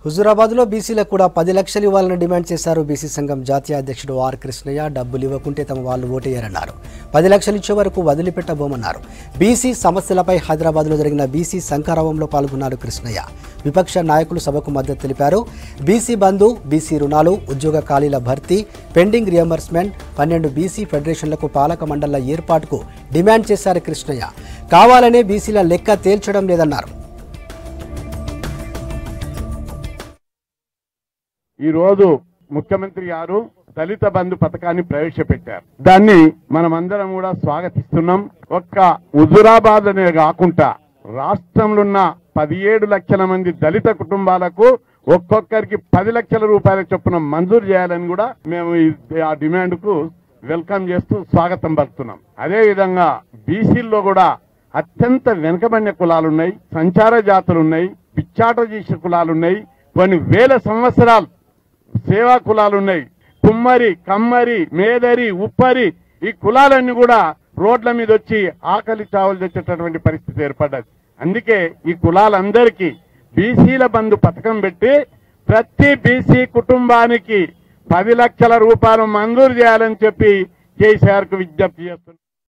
హుజురాబాద్లో బీసీలకు కూడా పది లక్షలు ఇవ్వాలని డిమాండ్ చేశారు బీసీ సంఘం జాతీయ అధ్యక్షుడు ఆర్ కృష్ణయ్య డబ్బులు ఇవ్వకుంటే తమ వాళ్ళు ఓటేయారన్నారు పది లక్షలు ఇచ్చే వరకు వదిలిపెట్టబోమన్నారు బీసీ సమస్యలపై హైదరాబాద్లో జరిగిన బీసీ శంఖారావంలో పాల్గొన్నారు కృష్ణయ్య విపక్ష నాయకులు సభకు మద్దతు తెలిపారు బీసీ బంధు బీసీ రుణాలు ఉద్యోగ ఖాళీల భర్తీ పెండింగ్ రియంబర్స్మెంట్ పన్నెండు బీసీ ఫెడరేషన్లకు పాలక మండళ్ల ఏర్పాటుకు డిమాండ్ చేశారు కృష్ణయ్య కావాలనే బీసీల లెక్క తేల్చడం లేదన్నారు ఈ రోజు ముఖ్యమంత్రి గారు దళిత బంధు పథకాన్ని ప్రవేశపెట్టారు దాన్ని మనమందరం కూడా స్వాగతిస్తున్నాం ఒక్క హుజురాబాద్ అనే కాకుండా రాష్ట్రంలో ఉన్న పదిహేడు లక్షల మంది దళిత కుటుంబాలకు ఒక్కొక్కరికి పది లక్షల రూపాయల చొప్పున మంజూరు చేయాలని కూడా మేము ఈ- ఆ డిమాండ్ కు వెల్కమ్ చేస్తూ స్వాగతం పలుకుతున్నాం అదే విధంగా బీసీల్లో కూడా అత్యంత వెనుకబడిన కులాలున్నాయి సంచార జాతులున్నాయి పిచ్చాట చేసే కులాలున్నాయి కొన్ని వేల సంవత్సరాలు సేవా కులాలు ఉన్నాయి కుమ్మరి కమ్మరి మేదరి ఉప్పరి ఈ కులాలన్నీ కూడా రోడ్ల మీద వచ్చి ఆకలి చావులు తెచ్చేటటువంటి పరిస్థితి ఏర్పడ్డది అందుకే ఈ కులాలందరికీ బీసీల బంధు పథకం పెట్టి ప్రతి బీసీ కుటుంబానికి పది లక్షల రూపాయలు మంజూరు చేయాలని చెప్పి కేసీఆర్ కు విజ్ఞప్తి చేస్తున్నారు